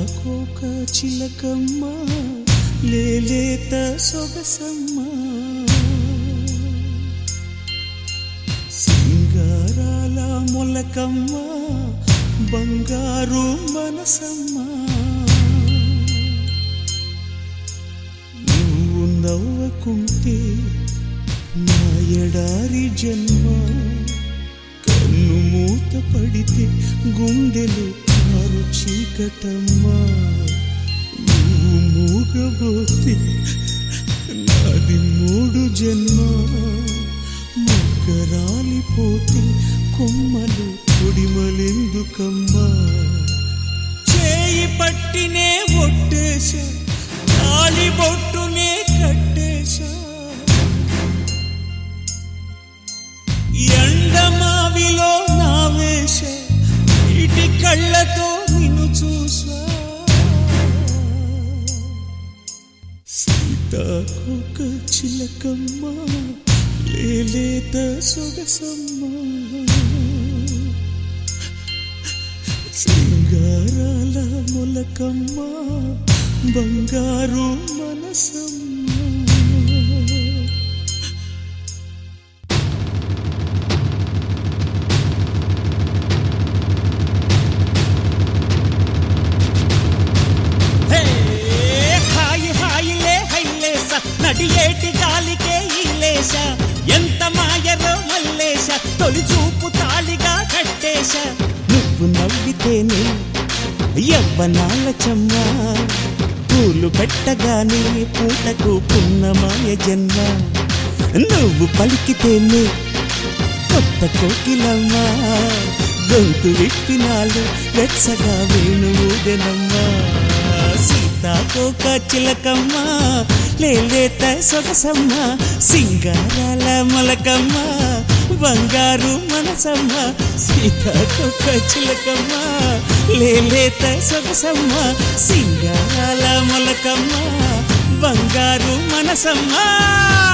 సీతాకోక చిలకమ్మ లేలేత సొగసమ్మ సింగారాల మొలకమ్మ బంగారు మనసమ్మ నువ్వు నవ్వకుంటే నా ఎడారి జన్మ కన్ను మూత పడితే గుండెలు కారు చీకటమ్మా నువ్వు మూగబోతే నాది మూడు జన్మ మొగ్గరాలిపోతే కొమ్మలు కొడిమలెందుకమ్మా చేయి పట్టినే ఒట్టేశా తాళి బొట్టునే కట్టేశా ఎండమావిలో నా వేష ఇటి కళ్ళతో నిన్ను చూసా సీతాకోక చిలకమ్మ లేలేత సొగసమ్మ సింగారాల మొలకమ్మ బంగారు మనసమ్మ హే, హాయి హాయిలే హైలేస నడియేటి గాలికే ఈలేస ఎంత మాయరో మల్లేశ తొలి చూపు తాళిగా కట్టేశ నువ్వు నవ్వితేనే యవ్వనాల చెమ్మ పూలు పెట్టగానే పూటకు పున్నమాయ జన్మ నువ్వు పలికితేనే కొత్త కోకిలమ్మా గొంతు విప్పినాలు వెచ్చగా వేణువుదెనమ్మా సీతాకోక చిలకమ్మ లేలేత సొగసమ్మ సింగారాల మొలకమ్మ బంగారు మనసమ్మ సీతాకోక చిలకమ్మ లేలేత సొగసమ్మ సింగారాల మొలకమ్మ బంగారు మనసమ్మ